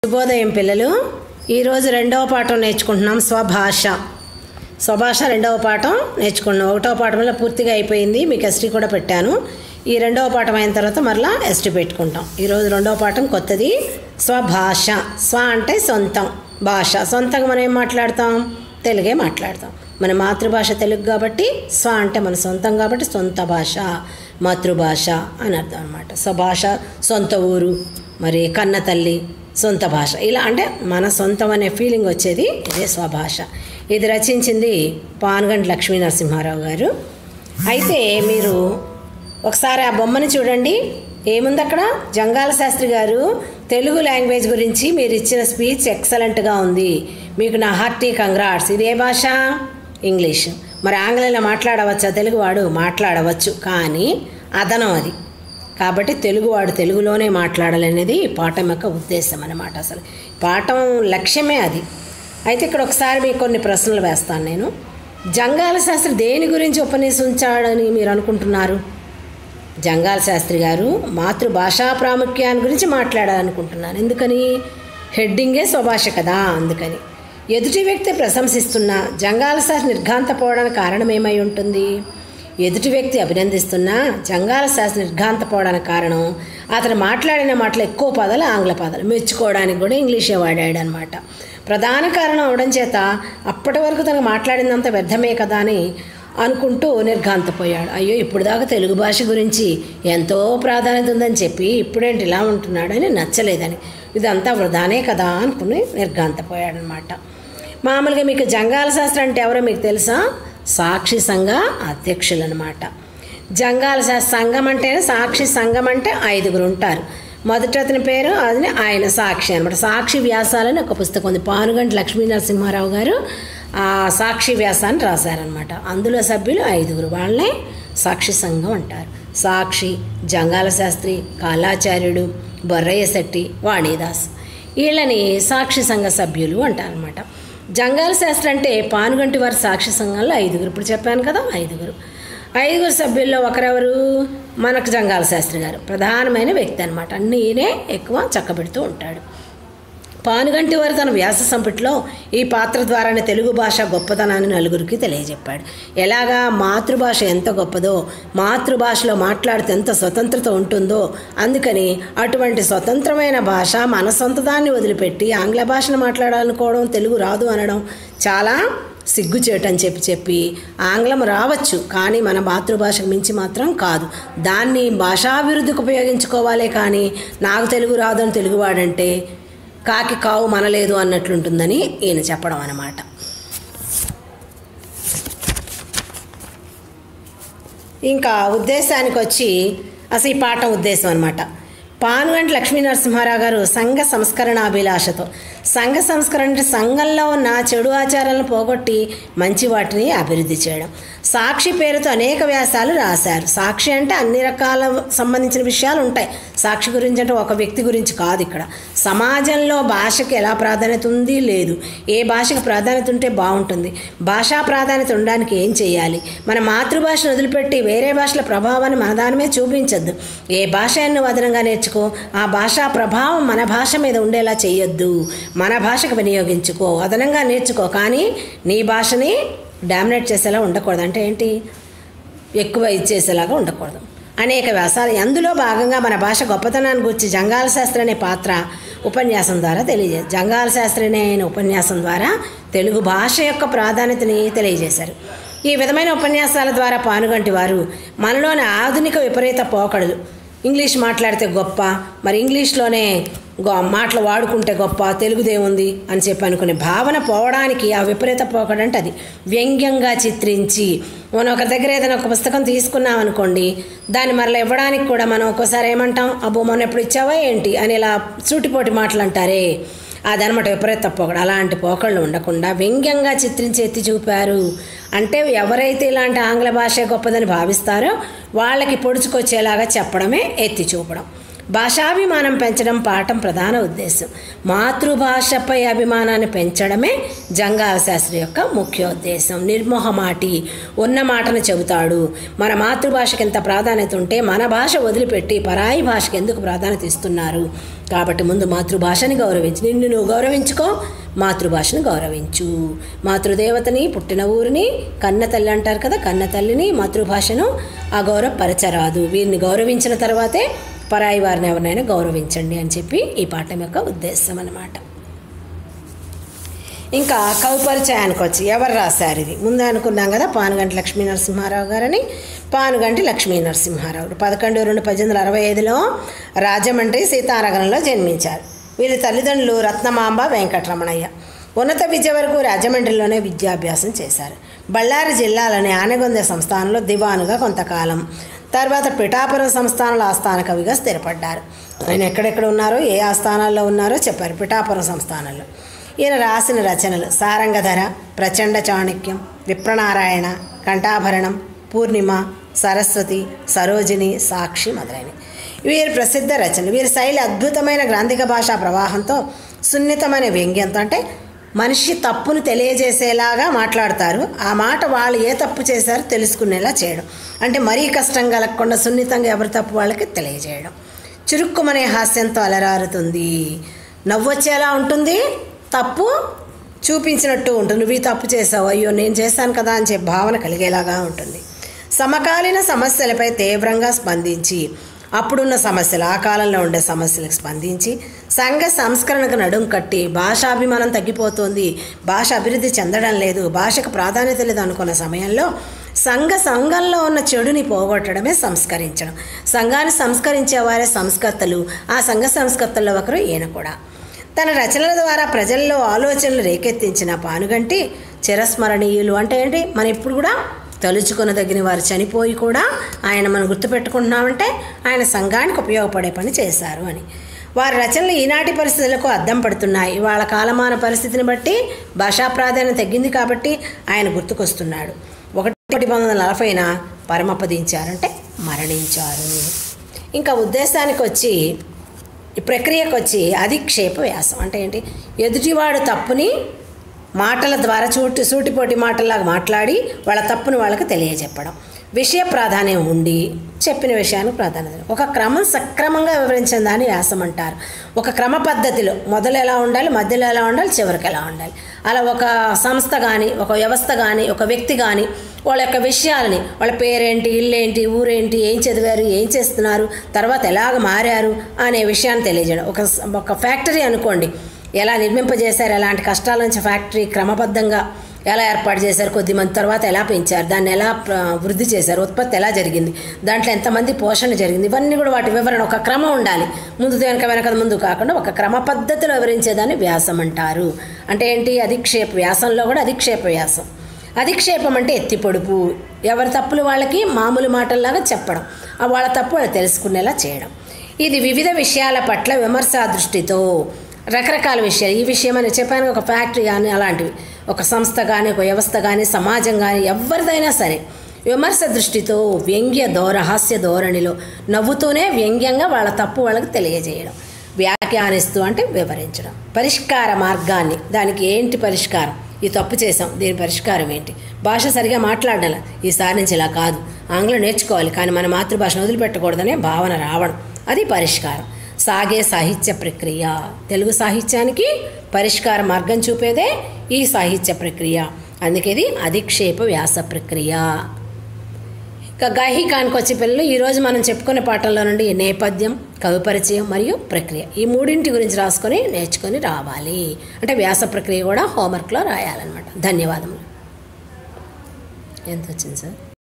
శుభోదయం పిల్లలు ఈరోజు రెండవ పాఠం నేర్చుకుంటున్నాం స్వభాష స్వభాష రెండవ పాఠం నేర్చుకున్నాం ఒకటవ పాఠంలో పూర్తిగా అయిపోయింది మీకు ఎస్టీ కూడా పెట్టాను ఈ రెండవ పాఠం అయిన తర్వాత మరలా ఎస్టీ పెట్టుకుంటాం ఈరోజు రెండవ పాఠం కొత్తది స్వభాష స్వ అంటే సొంతం భాష సొంతంగా మనం ఏం మాట్లాడతాం తెలుగే మాట్లాడతాం మన మాతృభాష తెలుగు కాబట్టి స్వ అంటే మన సొంతం కాబట్టి సొంత భాష మాతృభాష అని అర్థం అనమాట స్వభాష సొంత ఊరు మరి కన్న తల్లి సొంత భాష ఇలా అంటే మన సొంతం అనే ఫీలింగ్ వచ్చేది ఇదే స్వభాష ఇది రచించింది పానుగంటి లక్ష్మీ నరసింహారావు గారు అయితే మీరు ఒకసారి ఆ బొమ్మని చూడండి ఏముంది అక్కడ జంగాల శాస్త్రి గారు తెలుగు లాంగ్వేజ్ గురించి మీరు ఇచ్చిన స్పీచ్ ఎక్సలెంట్గా ఉంది మీకు నా హార్టీ కంగ్రాట్స్ ఇది ఏ భాష ఇంగ్లీష్ మరి ఆంగ్లంలో మాట్లాడవచ్చా తెలుగువాడు మాట్లాడవచ్చు కానీ అదనం అది కాబట్టి తెలుగువాడు తెలుగులోనే మాట్లాడాలనేది ఈ పాఠం యొక్క ఉద్దేశం అన్నమాట అసలు పాఠం లక్ష్యమే అది అయితే ఇక్కడ ఒకసారి మీకు కొన్ని ప్రశ్నలు వేస్తాను నేను జంగాల శాస్త్రి దేని గురించి ఉపన్యసించాడని మీరు అనుకుంటున్నారు జంగాల శాస్త్రి గారు మాతృభాషా ప్రాముఖ్యాన్ని గురించి మాట్లాడాలనుకుంటున్నాను ఎందుకని హెడ్డింగే స్వభాష కదా అందుకని ఎదుటి వ్యక్తి ప్రశంసిస్తున్న జంగాల శాస్త్రి నిర్ఘాంతపోవడానికి కారణం ఏమై ఉంటుంది ఎదుటి వ్యక్తి అభినందిస్తున్నా జంగాల శాస్త్రి నిర్ఘాంతపోవడానికి కారణం అతను మాట్లాడిన మాటలు ఎక్కువ పదాలు ఆంగ్ల పదాలు మెచ్చుకోవడానికి కూడా ఇంగ్లీషే వాడాడు అనమాట ప్రధాన కారణం అవడం చేత అప్పటి వరకు తనకు మాట్లాడినంత వ్యర్థమే కదా అని అనుకుంటూ నిర్ఘాంతపోయాడు అయ్యో ఇప్పుడు దాకా తెలుగు భాష గురించి ఎంతో ప్రాధాన్యత ఉందని చెప్పి ఇప్పుడేంటి ఇలా ఉంటున్నాడని నచ్చలేదని ఇదంతా వృధానే కదా అనుకుని నిర్ఘాంతపోయాడనమాట మామూలుగా మీకు జంగాల శాస్త్రం అంటే ఎవరో మీకు తెలుసా సాక్షి సంఘ అధ్యక్షులు అనమాట జంగాల శాస్త్ర సంఘం అంటే సాక్షి సంఘం అంటే ఐదుగురు ఉంటారు మొదట అతని పేరు అది ఆయన సాక్షి అనమాట సాక్షి వ్యాసాలని ఒక పుస్తకం ఉంది పానుగంటి లక్ష్మీ నరసింహారావు గారు ఆ సాక్షి వ్యాసాన్ని రాశారనమాట అందులో సభ్యులు ఐదుగురు వాళ్ళనే సాక్షి సంఘం అంటారు సాక్షి జంగాల శాస్త్రి కాలాచార్యుడు బొర్రయ్య శెట్టి వాణిదాస్ వీళ్ళని సాక్షి సంఘ సభ్యులు అంటారనమాట జంగాల శాస్త్రి అంటే పానుగంటి వారి సాక్షి సంఘంలో ఐదుగురు ఇప్పుడు చెప్పాను కదా ఐదుగురు ఐదుగురు సభ్యుల్లో ఒకరెవరు మనకు జంగాల శాస్త్రి గారు ప్రధానమైన వ్యక్తి అనమాట అన్నీ ఈయనే ఎక్కువ చక్కబెడుతూ ఉంటాడు పానుగంటి వారు తన వ్యాస సంపుటిలో ఈ పాత్ర ద్వారానే తెలుగు భాష గొప్పతనాన్ని నలుగురికి తెలియజెప్పాడు ఎలాగా మాతృభాష ఎంత గొప్పదో మాతృభాషలో మాట్లాడితే ఎంత స్వతంత్రత ఉంటుందో అందుకని అటువంటి స్వతంత్రమైన భాష మన సొంతదాన్ని వదిలిపెట్టి ఆంగ్ల భాషను మాట్లాడాలనుకోవడం తెలుగు రాదు అనడం చాలా సిగ్గుచేటు అని చెప్పి చెప్పి ఆంగ్లం రావచ్చు కానీ మన మాతృభాషకు మించి మాత్రం కాదు దాన్ని భాషాభివృద్ధికి ఉపయోగించుకోవాలే కానీ నాకు తెలుగు రాదు అని తెలుగువాడంటే కాకి కావు మనలేదు అన్నట్లుంటుందని ఈయన చెప్పడం అన్నమాట ఇంకా ఉద్దేశానికి వచ్చి అసలు ఈ పాఠం ఉద్దేశం అనమాట పానుగంటి లక్ష్మీ నరసింహారావు గారు సంఘ సంస్కరణాభిలాషతో సంఘ సంస్కరణ అంటే సంఘంలో ఉన్న చెడు ఆచారాలను పోగొట్టి మంచి వాటిని అభివృద్ధి చేయడం సాక్షి పేరుతో అనేక వ్యాసాలు రాశారు సాక్షి అంటే అన్ని రకాల సంబంధించిన విషయాలు ఉంటాయి సాక్షి గురించి అంటే ఒక వ్యక్తి గురించి కాదు ఇక్కడ సమాజంలో భాషకి ఎలా ప్రాధాన్యత ఉంది లేదు ఏ భాషకు ప్రాధాన్యత ఉంటే బాగుంటుంది భాషా ప్రాధాన్యత ఉండడానికి ఏం చేయాలి మన మాతృభాషను వదిలిపెట్టి వేరే భాషల ప్రభావాన్ని మన దాని మీద చూపించద్దు ఏ భాష ఎన్నో వదనంగా నేర్చుకో ఆ భాషా ప్రభావం మన భాష మీద ఉండేలా చేయొద్దు మన భాషకు వినియోగించుకో అదనంగా నేర్చుకో కానీ నీ భాషని డామినేట్ చేసేలా ఉండకూడదు అంటే ఏంటి ఎక్కువ ఇచ్చేసేలాగా ఉండకూడదు అనేక వ్యాసాలు అందులో భాగంగా మన భాష గొప్పతనాన్ని గురించి జంగాల శాస్త్రి అనే పాత్ర ఉపన్యాసం ద్వారా తెలియజే జంగాల శాస్త్రి అనే ఆయన ఉపన్యాసం ద్వారా తెలుగు భాష యొక్క ప్రాధాన్యతని తెలియజేశారు ఈ విధమైన ఉపన్యాసాల ద్వారా పానుగంటి వారు మనలోని ఆధునిక విపరీత పోకడలు ఇంగ్లీష్ మాట్లాడితే గొప్ప మరి ఇంగ్లీష్లోనే గొ మాటలు వాడుకుంటే గొప్ప తెలుగుదేముంది అని చెప్పి అనుకునే భావన పోవడానికి ఆ విపరీత పోకడంటే అది వ్యంగ్యంగా చిత్రించి మనం ఒకరి దగ్గర ఏదైనా ఒక పుస్తకం తీసుకున్నాం అనుకోండి దాన్ని మరలా ఇవ్వడానికి కూడా మనం ఒక్కోసారి ఏమంటాం అబ్బో మొన్న ఎప్పుడు ఇచ్చావా ఏంటి అని ఇలా సూటిపోటి మాటలు అంటారే అదనమాట విపరీత పోకడు అలాంటి పోకళ్ళు ఉండకుండా వ్యంగ్యంగా చిత్రించి ఎత్తి చూపారు అంటే ఎవరైతే ఇలాంటి ఆంగ్ల భాష గొప్పదని భావిస్తారో వాళ్ళకి పొడుచుకొచ్చేలాగా చెప్పడమే ఎత్తి చూపడం భాషాభిమానం పెంచడం పాఠం ప్రధాన ఉద్దేశం మాతృభాషపై అభిమానాన్ని పెంచడమే జంగాల శాస్త్రి యొక్క ముఖ్య ఉద్దేశం నిర్మోహమాటి ఉన్న మాటను చెబుతాడు మన మాతృభాషకి ఎంత ప్రాధాన్యత ఉంటే మన భాష వదిలిపెట్టి పరాయి భాషకి ఎందుకు ప్రాధాన్యత ఇస్తున్నారు కాబట్టి ముందు మాతృభాషని గౌరవించు నిన్ను నువ్వు గౌరవించుకో మాతృభాషను గౌరవించు మాతృదేవతని పుట్టిన ఊరిని కన్న తల్లి అంటారు కదా కన్న తల్లిని మాతృభాషను అగౌరవపరచరాదు వీరిని గౌరవించిన తర్వాతే పరాయి వారిని ఎవరినైనా గౌరవించండి అని చెప్పి ఈ పాఠం యొక్క ఉద్దేశం అన్నమాట ఇంకా కవిపరిచయానికి వచ్చి ఎవరు రాశారు ఇది ముందు అనుకున్నాం కదా పానుగంటి లక్ష్మీ నరసింహారావు గారని పానుగంటి లక్ష్మీ నరసింహారావు పదకొండు రెండు పద్దెనిమిది వందల అరవై ఐదులో రాజమండ్రి సీతానగరంలో జన్మించారు వీరి తల్లిదండ్రులు రత్నమాంబ వెంకటరమణయ్య ఉన్నత విద్య వరకు రాజమండ్రిలోనే విద్యాభ్యాసం చేశారు బళ్ళారి జిల్లాలోని ఆనగొంద సంస్థానంలో దివానుగా కొంతకాలం తర్వాత పిఠాపురం సంస్థానంలో ఆస్థాన కవిగా స్థిరపడ్డారు ఆయన ఎక్కడెక్కడ ఉన్నారో ఏ ఆస్థానాల్లో ఉన్నారో చెప్పారు పిఠాపురం సంస్థానంలో ఈయన రాసిన రచనలు సారంగధర ప్రచండ చాణక్యం విప్రనారాయణ కంఠాభరణం పూర్ణిమ సరస్వతి సరోజిని సాక్షి మొదలైనవి వీరి ప్రసిద్ధ రచనలు వీరి శైలి అద్భుతమైన గ్రాంధిక భాషా ప్రవాహంతో సున్నితమైన వ్యంగ్యంతో అంటే మనిషి తప్పును తెలియజేసేలాగా మాట్లాడతారు ఆ మాట వాళ్ళు ఏ తప్పు చేశారో తెలుసుకునేలా చేయడం అంటే మరీ కష్టం కలగకుండా సున్నితంగా ఎవరి తప్పు వాళ్ళకి తెలియజేయడం చురుక్కుమనే హాస్యంతో అలరారుతుంది నవ్వొచ్చేలా ఉంటుంది తప్పు చూపించినట్టు ఉంటుంది నువ్వు ఈ తప్పు చేసావు అయ్యో నేను చేశాను కదా అని చెప్పి భావన కలిగేలాగా ఉంటుంది సమకాలీన సమస్యలపై తీవ్రంగా స్పందించి అప్పుడున్న సమస్యలు ఆ కాలంలో ఉండే సమస్యలకు స్పందించి సంఘ సంస్కరణకు నడుం కట్టి భాషాభిమానం తగ్గిపోతుంది భాష అభివృద్ధి చెందడం లేదు భాషకు ప్రాధాన్యత లేదు అనుకున్న సమయంలో సంఘ సంఘంలో ఉన్న చెడుని పోగొట్టడమే సంస్కరించడం సంఘాన్ని సంస్కరించేవారే సంస్కర్తలు ఆ సంఘ సంస్కర్తల్లో ఒకరు ఈయన కూడా తన రచనల ద్వారా ప్రజల్లో ఆలోచనలు రేకెత్తించిన పానుగంటి చిరస్మరణీయులు అంటే ఏంటి మనం ఇప్పుడు కూడా తలుచుకొనదగిన వారు చనిపోయి కూడా ఆయన మనం గుర్తుపెట్టుకుంటున్నామంటే ఆయన సంఘానికి ఉపయోగపడే పని చేశారు అని వారి రచనలు ఈనాటి పరిస్థితులకు అద్దం పడుతున్నాయి వాళ్ళ కాలమాన పరిస్థితిని బట్టి భాషా ప్రాధాన్యం తగ్గింది కాబట్టి ఆయన గుర్తుకొస్తున్నాడు ఒకటి పంతొమ్మిది వందల నలభైన పరమపదించారంటే మరణించారు ఇంకా ఉద్దేశానికి వచ్చి ఈ ప్రక్రియకు వచ్చి అధిక్షేప వ్యాసం అంటే ఏంటి ఎదుటివాడు తప్పుని మాటల ద్వారా చూటి సూటిపోటి మాటల్లాగా మాట్లాడి వాళ్ళ తప్పును వాళ్ళకి తెలియజెప్పడం విషయ ప్రాధాన్యం ఉండి చెప్పిన విషయానికి ప్రాధాన్యత ఒక క్రమం సక్రమంగా వివరించిన దాన్ని వ్యాసం అంటారు ఒక క్రమ పద్ధతిలో మొదలు ఎలా ఉండాలి మధ్యలో ఎలా ఉండాలి చివరికి ఎలా ఉండాలి అలా ఒక సంస్థ కానీ ఒక వ్యవస్థ కానీ ఒక వ్యక్తి కానీ వాళ్ళ యొక్క విషయాలని వాళ్ళ పేరేంటి ఇల్లేంటి ఊరేంటి ఏం చదివారు ఏం చేస్తున్నారు తర్వాత ఎలాగ మారారు అనే విషయాన్ని తెలియజేయడం ఒక ఒక ఫ్యాక్టరీ అనుకోండి ఎలా నిర్మింపజేశారు ఎలాంటి కష్టాల నుంచి ఫ్యాక్టరీ క్రమబద్ధంగా ఎలా ఏర్పాటు చేశారు కొద్ది మంది తర్వాత ఎలా పెంచారు దాన్ని ఎలా ప్ర- వృద్ధి చేశారు ఉత్పత్తి ఎలా జరిగింది దాంట్లో ఎంతమంది పోషణ జరిగింది ఇవన్నీ కూడా వాటి వివరణ ఒక క్రమం ఉండాలి ముందు వెనక వెనక ముందు కాకుండా ఒక క్రమ పద్ధతిలో వివరించేదాన్ని వ్యాసం అంటారు అంటే ఏంటి అధిక్షేప వ్యాసంలో కూడా అధిక్షేప వ్యాసం అధిక్షేపం అంటే ఎత్తి పొడుపు ఎవరి తప్పులు వాళ్ళకి మామూలు మాటల్లాగా చెప్పడం ఆ వాళ్ళ తప్పు వాళ్ళు తెలుసుకునేలా చేయడం ఇది వివిధ విషయాల పట్ల విమర్శా దృష్టితో రకరకాల విషయాలు ఈ విషయం అని చెప్పాను ఒక ఫ్యాక్టరీ కానీ అలాంటివి ఒక సంస్థ కానీ ఒక వ్యవస్థ కానీ సమాజం కానీ ఎవరిదైనా సరే విమర్శ దృష్టితో వ్యంగ్య ధోర హాస్య ధోరణిలో నవ్వుతూనే వ్యంగ్యంగా వాళ్ళ తప్పు వాళ్ళకి తెలియజేయడం వ్యాఖ్యానిస్తూ అంటే వివరించడం పరిష్కార మార్గాన్ని దానికి ఏంటి పరిష్కారం ఈ తప్పు చేసాం దీని పరిష్కారం ఏంటి భాష సరిగా మాట్లాడాలి ఈసారి నుంచి ఇలా కాదు ఆంగ్లం నేర్చుకోవాలి కానీ మన మాతృభాషను వదిలిపెట్టకూడదనే భావన రావడం అది పరిష్కారం సాగే సాహిత్య ప్రక్రియ తెలుగు సాహిత్యానికి పరిష్కార మార్గం చూపేదే ఈ సాహిత్య ప్రక్రియ అందుకే ఇది అధిక్షేప వ్యాస ప్రక్రియ ఇక గాహికానికి వచ్చే పిల్లలు ఈరోజు మనం చెప్పుకునే పాఠంలో నుండి నేపథ్యం కవి పరిచయం మరియు ప్రక్రియ ఈ మూడింటి గురించి రాసుకొని నేర్చుకొని రావాలి అంటే వ్యాస ప్రక్రియ కూడా హోంవర్క్లో రాయాలన్నమాట ధన్యవాదములు ఎంత వచ్చింది సార్